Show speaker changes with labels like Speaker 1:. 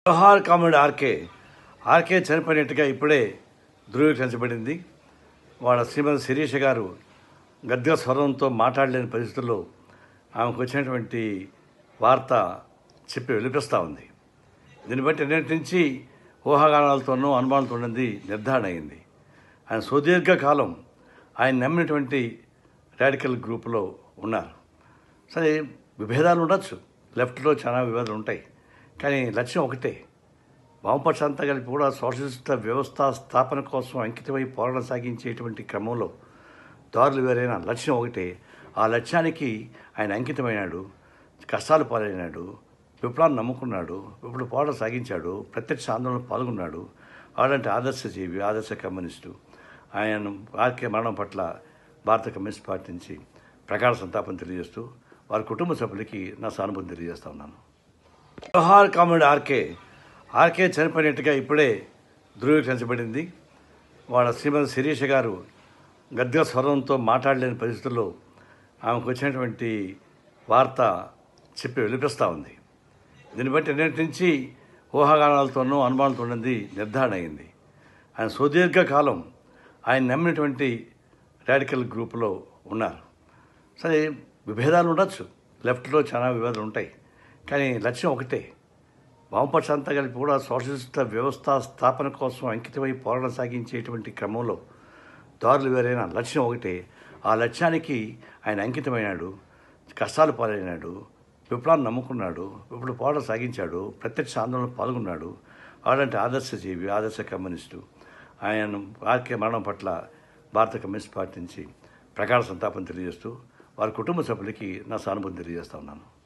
Speaker 1: Jawahar comrade RK RK చనిపోయినట్టుగా ఇప్పుడే ధృవీకరించబడింది వాళ్ళ శ్రీమతి శిరీష గారు గద్గ స్వరంతో మాట్లాడలేని పరిస్థితుల్లో ఆమెకు వచ్చినటువంటి వార్త చెప్పి వినిపిస్తూ ఉంది దీన్ని బట్టి నిన్నటి నుంచి ఊహాగానాలతోనూ అనుమానాలతో ఉన్నది నిర్ధారణ అయింది ఆయన సుదీర్ఘ కాలం ఆయన నమ్మినటువంటి రాడికల్ గ్రూపులో ఉన్నారు సరే విభేదాలు ఉండొచ్చు లెఫ్ట్లో చాలా విభేదాలు ఉంటాయి కానీ లక్ష్యం ఒకటే వామపక్ష అంతా కలిపి కూడా సోషలిస్ట్ వ్యవస్థ స్థాపన కోసం అంకితమై పోరాటం సాగించేటువంటి క్రమంలో దారులు వేరైన లక్ష్యం ఒకటే ఆ లక్ష్యానికి ఆయన అంకితమైనాడు కష్టాలు పాలైనాడు విప్లవాన్ని నమ్ముకున్నాడు ఇప్పుడు పోరాటం సాగించాడు ప్రత్యక్ష ఆందోళనలో పాల్గొన్నాడు అలాంటి ఆదర్శ జీవి ఆదర్శ కమ్యూనిస్టు ఆయన ఆర్కే మరణం పట్ల భారత కమ్యూనిస్ట్ పార్టీ నుంచి ప్రగాఢ సంతాపం తెలియజేస్తూ వారి కుటుంబ సభ్యులకి నా సానుభూతి తెలియజేస్తా ఉన్నాను జవహర్ కామ్రేడ్ ఆర్కే ఆర్కే చనిపోయినట్టుగా ఇప్పుడే ధృవీకరించబడింది వాళ్ళ శ్రీమతి శిరీష గారు గద్గ స్వరంతో మాట్లాడలేని పరిస్థితుల్లో ఆమెకు వచ్చినటువంటి వార్త చెప్పి వినిపిస్తూ ఉంది దీన్ని బట్టి నిన్నటి నుంచి ఊహాగానాలతోనూ అనుమానాలతో ఉన్నది నిర్ధారణ అయింది ఆయన సుదీర్ఘ కాలం ఆయన నమ్మినటువంటి రాడికల్ గ్రూపులో ఉన్నారు సరే విభేదాలు ఉండొచ్చు లెఫ్ట్లో చాలా విభేదాలు ఉంటాయి కానీ లక్ష్యం ఒకటే వామపక్ష అంతా కలిపి కూడా సోషలిస్ట్ వ్యవస్థ స్థాపన కోసం అంకితమై పోరాటం సాగించేటువంటి క్రమంలో దారులు వేరైన లక్ష్యం ఒకటే ఆ లక్ష్యానికి ఆయన అంకితమైనాడు కష్టాలు పాలైనాడు విప్లవాన్ని నమ్ముకున్నాడు ఇప్పుడు పోరాటం సాగించాడు ప్రత్యక్ష ఆందోళనలో పాల్గొన్నాడు అలాంటి ఆదర్శ జీవి ఆదర్శ కమ్యూనిస్టు ఆయన ఆర్కే మరణం పట్ల భారత కమ్యూనిస్ట్ పార్టీ నుంచి ప్రగాఢ సంతాపం తెలియజేస్తూ వారి కుటుంబ సభ్యులకి నా సానుభూతి తెలియజేస్తా ఉన్నాను